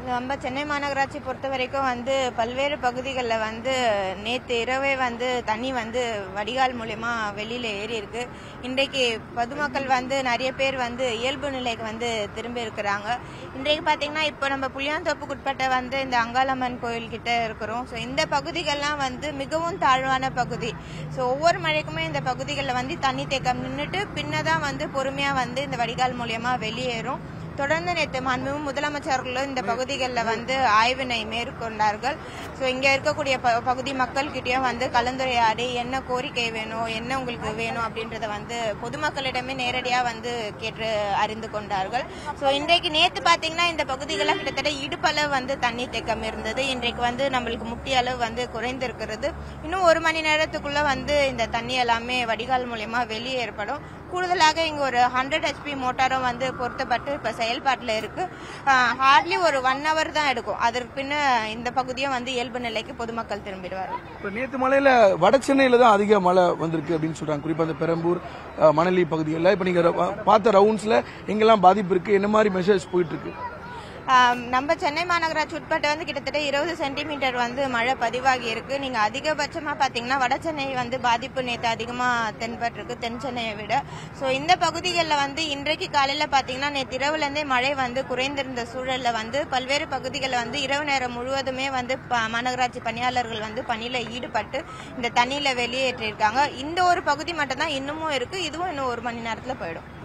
நம்ம சென்னை மாநகராட்சி பொறுத்த வரைக்கும் வந்து பல்வேறு பகுதிகளில் வந்து நேற்று இரவே வந்து தண்ணி வந்து வடிகால் மூலயமா வெளியில் ஏறி இருக்கு இன்றைக்கு பொதுமக்கள் வந்து நிறைய பேர் வந்து இயல்பு நிலைக்கு வந்து திரும்பி இருக்கிறாங்க இன்றைக்கு பார்த்தீங்கன்னா இப்போ நம்ம புளியாந்தோப்புக்குட்பட்ட வந்து இந்த அங்காளம்மன் கோயில் கிட்ட இருக்கிறோம் ஸோ இந்த பகுதிகள்லாம் வந்து மிகவும் தாழ்வான பகுதி ஸோ ஒவ்வொரு மழைக்குமே இந்த பகுதிகளில் வந்து தண்ணி தேக்கம் நின்றுட்டு பின்னதான் வந்து பொறுமையாக வந்து இந்த வடிகால் மூலயமா வெளியேறும் தொடர்ந்து நேற்று மாண்புமிகு முதலமைச்சர்களும் இந்த பகுதிகளில் வந்து ஆய்வினை மேற்கொண்டார்கள் ஸோ இங்கே இருக்கக்கூடிய ப பகுதி மக்கள்கிட்டயும் வந்து கலந்துரையாடி என்ன கோரிக்கை வேணும் என்ன உங்களுக்கு வேணும் அப்படின்றத வந்து பொதுமக்களிடமே நேரடியாக வந்து கேட்டு அறிந்து கொண்டார்கள் ஸோ இன்றைக்கு நேற்று பார்த்தீங்கன்னா இந்த பகுதிகளில் கிட்டத்தட்ட இடுப்பளவு வந்து தண்ணி தேக்கம் இருந்தது இன்றைக்கு வந்து நம்மளுக்கு முட்டி அளவு வந்து குறைந்திருக்கிறது இன்னும் ஒரு மணி நேரத்துக்குள்ள வந்து இந்த தண்ணி எல்லாமே வடிகால் மூலயமா வெளியே ஏற்படும் கூடுதலாக இங்க ஒரு ஹண்ட்ரட் ஹெச்பி மோட்டாரும் வந்து பொருத்தப்பட்டு இப்ப செயல்பாட்டில் இருக்கு ஹார்ட்லி ஒரு ஒன் ஹவர் தான் எடுக்கும் அதற்கு பின்ன இந்த பகுதியும் வந்து இயல்பு நிலைக்கு பொதுமக்கள் திரும்பிடுவார்கள் இப்ப நேத்து மழையில வட சென்னையில தான் அதிக மழை வந்திருக்கு அப்படின்னு சொல்றாங்க குறிப்பா அந்த பெரம்பூர் அஹ், மணலி பகுதிகளில் இப்ப நீங்க ர- பார்த்த ரவுண்ட்ஸ்ல எங்கெல்லாம் பாதிப்பு இருக்கு என்ன மாதிரி மெசேஜ் போயிட்டு இருக்கு ஆம், நம்ம சென்னை மாநகராட்சி உட்பட்ட வந்து கிட்டத்தட்ட இருபது சென்டிமீட்டர் வந்து மழை பதிவாகி இருக்கு நீங்க அதிகபட்சமா பாத்தீங்கன்னா வட சென்னை வந்து பாதிப்பு நேற்று அதிகமா தென்பட்டிருக்கு தென் சென்னையை விட ஸோ இந்த பகுதிகளில் வந்து இன்றைக்கு காலையில பாத்தீங்கன்னா நேற்று இரவுல இருந்தே மழை வந்து குறைந்திருந்த சூழல்ல வந்து பல்வேறு பகுதிகளில் வந்து இரவு நேரம் முழுவதுமே வந்து ப- மாநகராட்சி பணியாளர்கள் வந்து பணியில ஈடுபட்டு இந்த தண்ணியில வெளியேற்றிருக்காங்க இந்த ஒரு பகுதி மட்டும் தான் இன்னமும் இருக்கு இதுவும் இன்னும் ஒரு மணி நேரத்துல போயிடும்